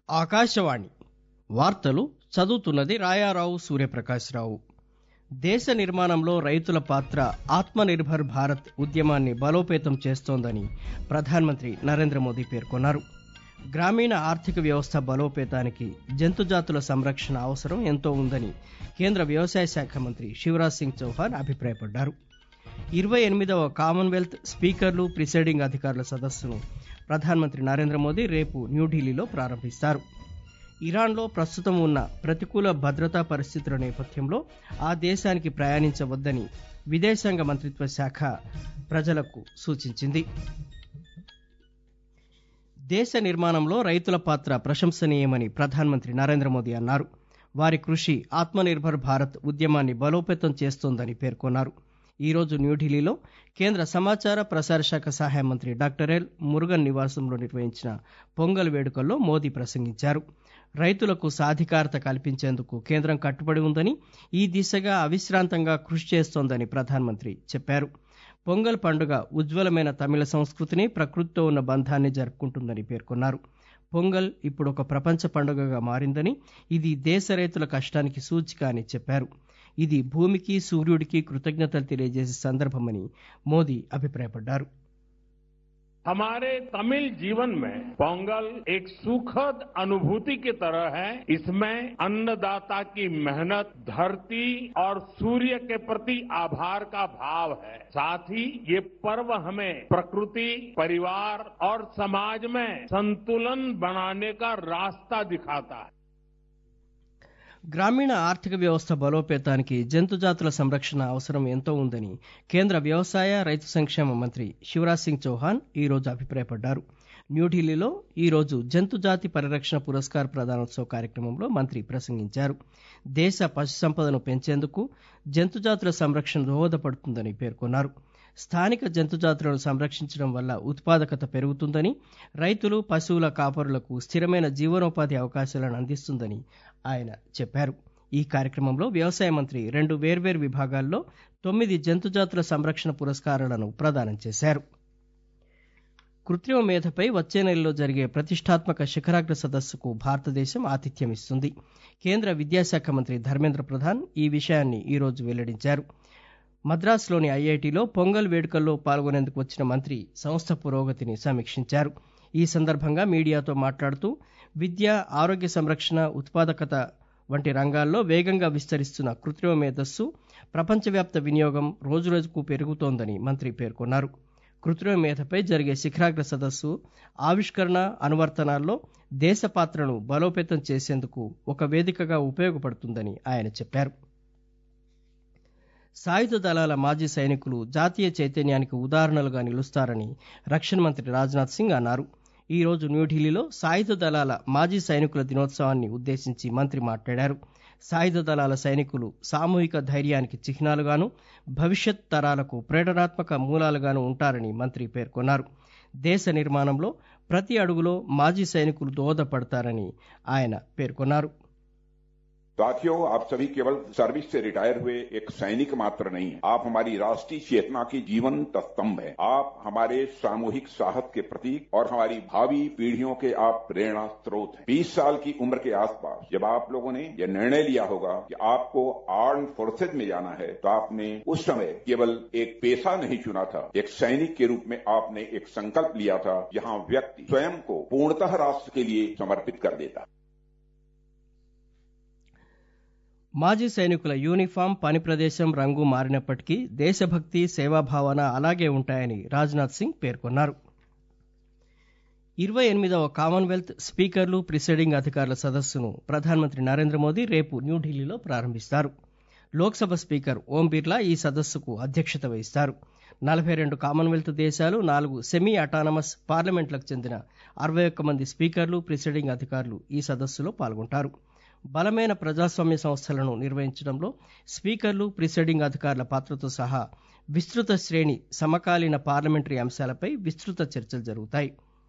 ఆకాశవాణి వార్తలు చదువుతున్నది రాయారావు సూర్యప్రకాశ్రావు దేశ నిర్మాణంలో రైతుల పాత్ర ఆత్మ నిర్భర్ భారత్ ఉద్యమాన్ని బలోపేతం చేస్తోందని ప్రధానమంత్రి నరేంద్ర మోదీ పేర్కొన్నారు గ్రామీణ ఆర్థిక వ్యవస్థ బలోపేతానికి జంతుజాతుల సంరక్షణ అవసరం ఎంతో ఉందని కేంద్ర వ్యవసాయ శాఖ మంత్రి శివరాజ్ సింగ్ చౌహాన్ అభిప్రాయపడ్డారు ఇరవై ఎనిమిదవ కామన్వెల్త్ స్పీకర్లు ప్రిసైడింగ్ అధికారుల సదస్సును ప్రధానమంత్రి నరేంద్ర మోదీ రేపు న్యూఢిల్లీలో ప్రారంభిస్తారు ఇరాన్లో ప్రస్తుతం ఉన్న ప్రతికూల భద్రతా పరిస్థితుల నేపథ్యంలో ఆ దేశానికి ప్రయాణించవద్దని విదేశాంగ మంత్రిత్వ శాఖ ప్రజలకు సూచించింది దేశ నిర్మాణంలో రైతుల పాత్ర ప్రశంసనీయమని ప్రధానమంత్రి నరేంద్ర మోదీ అన్నారు వారి కృషి ఆత్మనిర్భర్ భారత్ ఉద్యమాన్ని బలోపేతం చేస్తోందని పేర్కొన్నారు ఈ రోజు న్యూఢిల్లీలో కేంద్ర సమాచార ప్రసార శాఖ సహాయ మంత్రి డాక్టర్ ఎల్ మురుగన్ నివాసంలో నిర్వహించిన పొంగల్ వేడుకల్లో మోదీ ప్రసంగించారు రైతులకు సాధికారత కల్పించేందుకు కేంద్రం కట్టుబడి ఉందని ఈ దిశగా అవిశ్రాంతంగా కృషి చేస్తోందని ప్రధానమంత్రి చెప్పారు పొంగల్ పండుగ ఉజ్వలమైన తమిళ సంస్కృతిని ప్రకృతితో ఉన్న బంధాన్ని జరుపుకుంటుందని పేర్కొన్నారు పొంగల్ ఇప్పుడు ఒక ప్రపంచ పండుగగా మారిందని ఇది దేశ రైతుల కష్టానికి సూచిక అని చెప్పారు ఇది భూమికి సూర్యుడికి కృతజ్ఞతలు తెలియజేసే సందర్భమని మోదీ అభిప్రాయపడ్డారు हमारे तमिल जीवन में पोंगल एक सुखद अनुभूति की तरह है इसमें अन्नदाता की मेहनत धरती और सूर्य के प्रति आभार का भाव है साथ ही ये पर्व हमें प्रकृति परिवार और समाज में संतुलन बनाने का रास्ता दिखाता है గ్రామీణ ఆర్థిక వ్యవస్థ బలోపేతానికి జంతుజాతుల సంరక్షణ అవసరం ఎంతో ఉందని కేంద్ర వ్యవసాయ రైతు సంక్షేమ మంత్రి శివరాజ్ సింగ్ చౌహాన్ ఈ రోజు అభిప్రాయపడ్డారు న్యూఢిల్లీలో ఈ రోజు జంతుజాతి పరిరక్షణ పురస్కార్ ప్రదానోత్సవ కార్యక్రమంలో మంత్రి ప్రసంగించారు దేశ పశు సంపదను పెంచేందుకు జంతుజాతుల సంరక్షణ దోహదపడుతుందని పేర్కొన్నారు స్థానిక జంతుజాతులను సంరక్షించడం వల్ల ఉత్పాదకత పెరుగుతుందని రైతులు పశువుల కాపరులకు స్థిరమైన జీవనోపాధి అవకాశాలను అందిస్తుందని ఆయన చెప్పారు ఈ కార్యక్రమంలో వ్యవసాయ మంత్రి రెండు వేర్వేరు విభాగాల్లో తొమ్మిది జంతుజాతుల సంరక్షణ పురస్కారాలను ప్రదానం చేశారు కృత్రిమ మేధపై వచ్చే నెలలో జరిగే ప్రతిష్టాత్మక శిఖరాగ్ర సదస్సుకు భారతదేశం ఆతిథ్యం ఇస్తుంది కేంద్ర విద్యాశాఖ మంత్రి ధర్మేంద్ర ప్రధాన్ ఈ విషయాన్ని ఈ రోజు వెల్లడించారు మద్రాసులోని ఐఐటిలో పొంగల్ వేడుకల్లో పాల్గొనేందుకు వచ్చిన మంత్రి సంస్థ పురోగతిని సమీక్షించారు ఈ సందర్భంగా మీడియాతో మాట్లాడుతూ విద్య ఆరోగ్య సంరక్షణ ఉత్పాదకత వంటి రంగాల్లో వేగంగా విస్తరిస్తున్న కృత్రిమ మేధస్సు ప్రపంచవ్యాప్త వినియోగం రోజురోజుకు పెరుగుతోందని మంత్రి పేర్కొన్నారు కృత్రిమ మేధపై జరిగే శిఖరాగ్ర సదస్సు ఆవిష్కరణ అనువర్తనాల్లో దేశ పాత్రను బలోపేతం చేసేందుకు ఒక వేదికగా ఉపయోగపడుతుందని ఆయన చెప్పారు సాయుధ దళాల మాజీ సైనికులు జాతీయ చైతన్యానికి ఉదాహరణలుగా నిలుస్తారని రక్షణ మంత్రి రాజ్నాథ్ సింగ్ అన్నారు ఈ రోజు న్యూఢిల్లీలో సాయుధ దళాల మాజీ సైనికుల దినోత్సవాన్ని ఉద్దేశించి మంత్రి మాట్లాడారు సాయుధ దళాల సైనికులు సామూహిక ధైర్యానికి చిహ్నాలుగాను భవిష్యత్ తరాలకు ప్రేరణాత్మక మూలాలుగాను ఉంటారని మంత్రి పేర్కొన్నారు దేశ నిర్మాణంలో ప్రతి అడుగులో మాజీ సైనికులు దోహదపడతారని ఆయన పేర్కొన్నారు साथियों आप सभी केवल सर्विस से रिटायर हुए एक सैनिक मात्र नहीं आप हमारी राष्ट्रीय चेतना के जीवंत स्तंभ हैं आप हमारे सामूहिक साहस के प्रतीक और हमारी भावी पीढ़ियों के आप प्रेरणा स्रोत हैं बीस साल की उम्र के आसपास जब आप लोगों ने यह निर्णय लिया होगा कि आपको आर्म फोर्सेज में जाना है तो आपने उस समय केवल एक पेशा नहीं चुना था एक सैनिक के रूप में आपने एक संकल्प लिया था जहां व्यक्ति स्वयं को पूर्णतः राष्ट्र के लिए समर्पित कर देता మాజీ సైనికుల యూనిఫామ్ పని ప్రదేశం రంగు మారినప్పటికీ దేశభక్తి సేవాభావన అలాగే ఉంటాయని రాజ్నాథ్ సింగ్ పేర్కొన్నారు ఇరవై ఎనిమిదవ కామన్వెల్త్ స్పీకర్లు ప్రిసైడింగ్ అధికారుల సదస్సును ప్రధానమంత్రి నరేంద్ర మోదీ రేపు న్యూఢిల్లీలో ప్రారంభిస్తారు లోక్సభ స్పీకర్ ఓం బిర్లా ఈ సదస్సుకు అధ్యక్షత వహిస్తారు నలభై రెండు కామన్వెల్త్ దేశాలు నాలుగు సెమీ అటానమస్ పార్లమెంట్లకు చెందిన అరవై ఒక్క మంది స్పీకర్లు ప్రిసైడింగ్ అధికారులు ఈ సదస్సులో పాల్గొంటారు బలమైన ప్రజాస్వామ్య సంస్థలను నిర్వహించడంలో స్పీకర్లు ప్రిసైడింగ్ అధికారుల పాత్రతో సహా విస్తృత శ్రేణి సమకాలీన పార్లమెంటరీ అంశాలపై విస్తృత చర్చలు జరుగుతాయి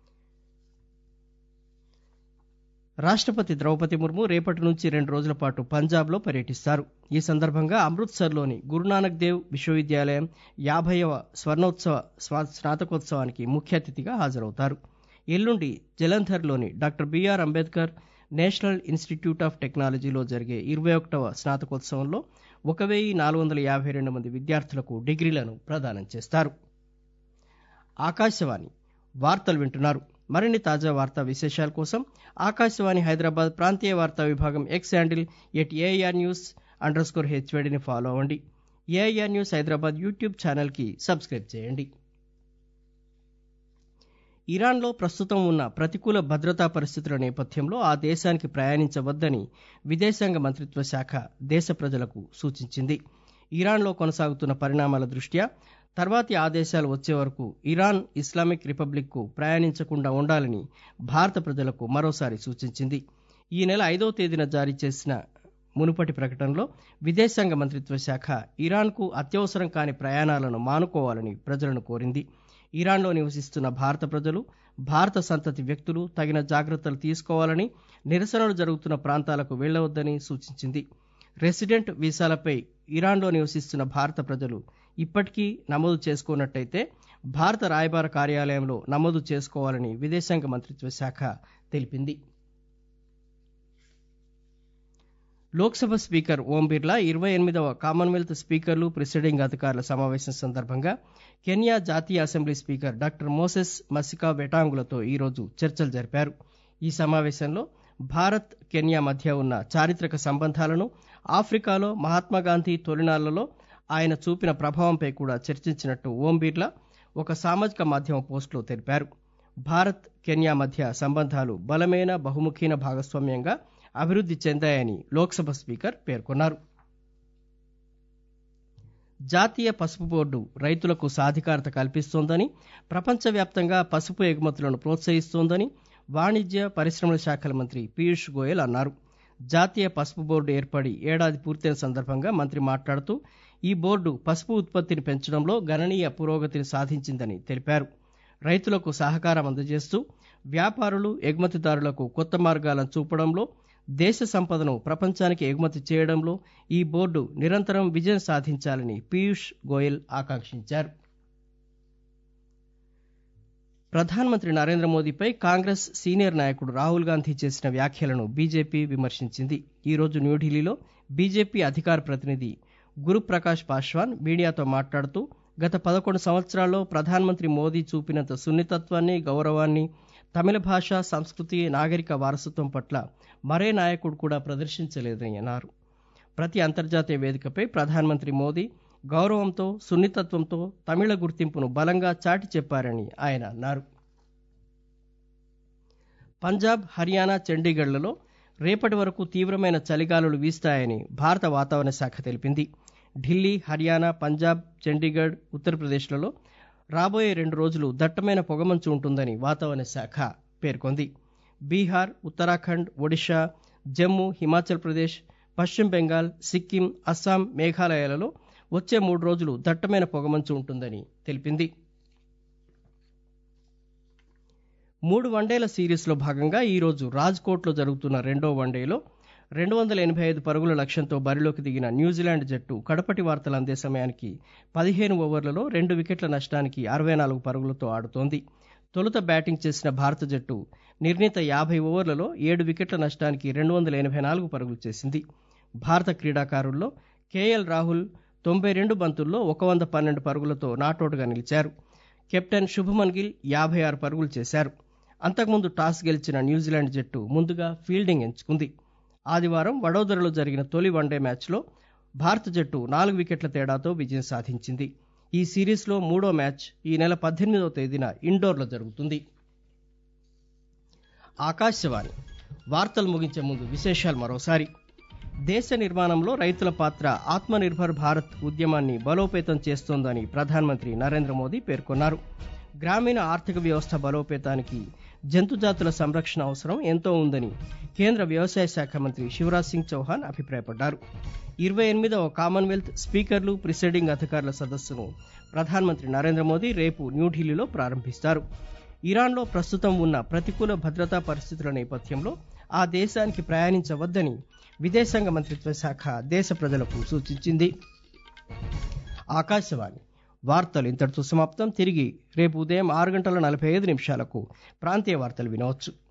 రాష్ట్రపతి ద్రౌపది ముర్ము రేపటి నుంచి రెండు రోజుల పాటు పంజాబ్లో పర్యటిస్తారు ఈ సందర్భంగా అమృత్సర్లోని గురునానక్ దేవ్ విశ్వవిద్యాలయం యాభైవ స్వర్ణోత్సవ స్వా- స్నాతకోత్సవానికి ముఖ్య అతిథిగా హాజరవుతారు ఎల్లుండి జలంధర్లోని doctor BR Ambedkar national institute of టెక్నాలజీలో జరిగే ఇరవై ఒకటవ స్నాతకోత్సవంలో ఒక వెయ్యి నాలుగు వందల యాభై రెండు మంది విద్యార్థులకు డిగ్రీలను ప్రదానం చేస్తారు ఆకాశవాణి వార్తలు వింటున్నారు మరిన్ని తాజా వార్తా విశేషాల కోసం ఆకాశవాణి హైదరాబాద్ ప్రాంతీయ వార్తా విభాగం X handle at AR news under score హెచ్వేడిని ఫాలో అవ్వండి ఏఐఆర్ న్యూస్ హైదరాబాద్ యూట్యూబ్ ఛానల్కి సబ్స్క్రైబ్ చేయండి ఇరాన్లో ప్రస్తుతం ఉన్న ప్రతికూల భద్రతా పరిస్థితుల నేపథ్యంలో ఆ దేశానికి ప్రయాణించవద్దని విదేశాంగ మంత్రిత్వ శాఖ దేశ ప్రజలకు సూచించింది ఇరాన్లో కొనసాగుతున్న పరిణామాల దృష్ట్యా తర్వాతి ఆదేశాలు వచ్చే వరకు ఇరాన్ ఇస్లామిక్ రిపబ్లిక్కు ప్రయాణించకుండా ఉండాలని భారత ప్రజలకు మరోసారి సూచించింది ఈ నెల ఐదవ తేదీన జారీ చేసిన మునుపటి ప్రకటనలో విదేశాంగ మంత్రిత్వ శాఖ ఇరాన్కు అత్యవసరం కాని ప్రయాణాలను మానుకోవాలని ప్రజలను కోరింది ఇరాన్లో నివసిస్తున్న భారత ప్రజలు భారత సంతతి వ్యక్తులు తగిన జాగ్రత్తలు తీసుకోవాలని నిరసనలు జరుగుతున్న ప్రాంతాలకు వెళ్లవద్దని సూచించింది రెసిడెంట్ వీసాలపై ఇరాన్లో నివసిస్తున్న భారత ప్రజలు ఇప్పటికీ నమోదు చేసుకున్నట్టయితే భారత రాయబార కార్యాలయంలో నమోదు చేసుకోవాలని విదేశాంగ మంత్రిత్వ శాఖ తెలిపింది లోక్సభ స్పీకర్ ఓం బిర్లా ఇరవై ఎనిమిదవ కామన్వెల్త్ స్పీకర్లు ప్రిసైడింగ్ అధికారుల సమావేశం సందర్భంగా కెన్యా జాతీయ assembly speaker doctor Moses Masika వెటాంగులతో ఈరోజు చర్చలు జరిపారు ఈ సమావేశంలో భారత్ కెన్యా మధ్య ఉన్న చారిత్రక సంబంధాలను ఆఫ్రికాలో మహాత్మాగాంధీ తొలినాళ్లలో ఆయన చూపిన ప్రభావంపై కూడా చర్చించినట్టు ఓం బిర్లా ఒక సామాజిక మాధ్యమ పోస్టులో తెలిపారు భారత్ కెన్యా మధ్య సంబంధాలు బలమైన బహుముఖీన భాగస్వామ్యంగా అభివృద్ధి చెందాయని లోక్సభ స్పీకర్ పేర్కొన్నారు జాతీయ పసుపు బోర్డు రైతులకు సాధికారత కల్పిస్తోందని ప్రపంచవ్యాప్తంగా పసుపు ఎగుమతులను ప్రోత్సహిస్తోందని వాణిజ్య పరిశ్రమల శాఖల మంత్రి పీయూష్ గోయల్ అన్నారు జాతీయ పసుపు బోర్డు ఏర్పడి ఏడాది పూర్తయిన సందర్భంగా మంత్రి మాట్లాడుతూ ఈ బోర్డు పసుపు ఉత్పత్తిని పెంచడంలో గణనీయ పురోగతిని సాధించిందని తెలిపారు రైతులకు సహకారం అందజేస్తూ వ్యాపారులు ఎగుమతిదారులకు కొత్త మార్గాలను చూపడంలో దేశ సంపదను ప్రపంచానికి ఎగుమతి చేయడంలో ఈ బోర్డు నిరంతరం విజయం సాధించాలని పీయూష్ గోయల్ ఆకాంక్షించారు ప్రధానమంత్రి నరేంద్ర మోదీపై కాంగ్రెస్ సీనియర్ నాయకుడు రాహుల్ గాంధీ చేసిన వ్యాఖ్యలను బీజేపీ విమర్శించింది ఈరోజు న్యూఢిల్లీలో బీజేపీ అధికార ప్రతినిధి గురుప్రకాష్ పాశ్వాన్ మీడియాతో మాట్లాడుతూ గత పదకొండు సంవత్సరాల్లో ప్రధానమంత్రి మోదీ చూపినంత సున్నితత్వాన్ని గౌరవాన్ని తమిళ భాష సంస్కృతి నాగరిక వారసత్వం పట్ల మరే నాయకుడు కూడా ప్రదర్శించలేదని అన్నారు ప్రతి అంతర్జాతీయ వేదికపై ప్రధానమంత్రి మోదీ గౌరవంతో సున్నితత్వంతో తమిళ గుర్తింపును బలంగా చాటి చెప్పారని ఆయన అన్నారు పంజాబ్ హర్యానా చండీగఢ్లలో రేపటి వరకు తీవ్రమైన చలిగాలులు వీస్తాయని భారత వాతావరణ శాఖ తెలిపింది ఢిల్లీ హర్యానా పంజాబ్ చండీగఢ్ ఉత్తరప్రదేశ్లలో రాబోయే రెండు రోజులు దట్టమైన పొగమంచు ఉంటుందని వాతావరణ శాఖ పేర్కొంది బీహార్ ఉత్తరాఖండ్ ఒడిషా జమ్మూ హిమాచల్ ప్రదేశ్ పశ్చిమ బెంగాల్ సిక్కిం అస్సాం మేఘాలయాలలో వచ్చే మూడు రోజులు దట్టమైన పొగమంచు ఉంటుందని తెలిపింది మూడు వన్డేల సిరీస్లో భాగంగా ఈరోజు రాజ్కోట్లో జరుగుతున్న రెండో వన్డేలో రెండు వందల ఎనభై ఐదు పరుగుల లక్ష్యంతో బరిలోకి దిగిన న్యూజిలాండ్ జట్టు కడపటి వార్తలు అందే సమయానికి పదిహేను ఓవర్లలో రెండు వికెట్ల నష్టానికి అరవై నాలుగు పరుగులతో ఆడుతోంది తొలుత బ్యాటింగ్ చేసిన భారత జట్టు నిర్ణీత యాభై ఓవర్లలో ఏడు వికెట్ల నష్టానికి రెండు వందల ఎనభై నాలుగు పరుగులు చేసింది భారత క్రీడాకారుల్లో కేఎల్ రాహుల్ తొంభై రెండు బంతుల్లో ఒక వంద పన్నెండు పరుగులతో నాటౌట్గా నిలిచారు కెప్టెన్ శుభమన్ గిల్ యాభై ఆరు పరుగులు చేశారు అంతకుముందు టాస్ గెలిచిన న్యూజిలాండ్ జట్టు ముందుగా ఫీల్డింగ్ ఎంచుకుంది ఆదివారం వడోదరలో జరిగిన తొలి వన్డే మ్యాచ్లో భారత జట్టు నాలుగు వికెట్ల తేడాతో విజయం సాధించింది ఈ సిరీస్లో మూడో మ్యాచ్ ఈ నెల పద్దెనిమిదవ తేదీన ఇండోర్లో జరుగుతుంది ఆకాశవాణి వార్తలు ముగించే ముందు విశేషాలు మరోసారి దేశ నిర్మాణంలో రైతుల పాత్ర ఆత్మనిర్భర్ భారత్ ఉద్యమాన్ని బలోపేతం చేస్తోందని ప్రధానమంత్రి నరేంద్ర మోదీ పేర్కొన్నారు గ్రామీణ ఆర్థిక వ్యవస్థ బలోపేతానికి జంతుజాతుల సంరక్షణ అవసరం ఎంతో ఉందని కేంద్ర వ్యవసాయ శాఖ మంత్రి శివరాజ్ సింగ్ చౌహాన్ అభిప్రాయపడ్డారు ఇరవై ఎనిమిదవ కామన్వెల్త్ స్పీకర్లు ప్రిసైడింగ్ అధికారుల సదస్సును ప్రధానమంత్రి నరేంద్ర మోదీ రేపు న్యూఢిల్లీలో ప్రారంభిస్తారు ఇరాన్లో ప్రస్తుతం ఉన్న ప్రతికూల భద్రతా పరిస్థితుల నేపథ్యంలో ఆ దేశానికి ప్రయాణించవద్దని విదేశాంగ మంత్రిత్వ శాఖ దేశ ప్రజలకు సూచించింది ఆకాశవాణి వార్తలు ఇంతటితో సమాప్తం తిరిగి రేపు ఉదయం ఆరు గంటల నలభై ఐదు నిమిషాలకు ప్రాంతీయ వార్తలు వినవచ్చు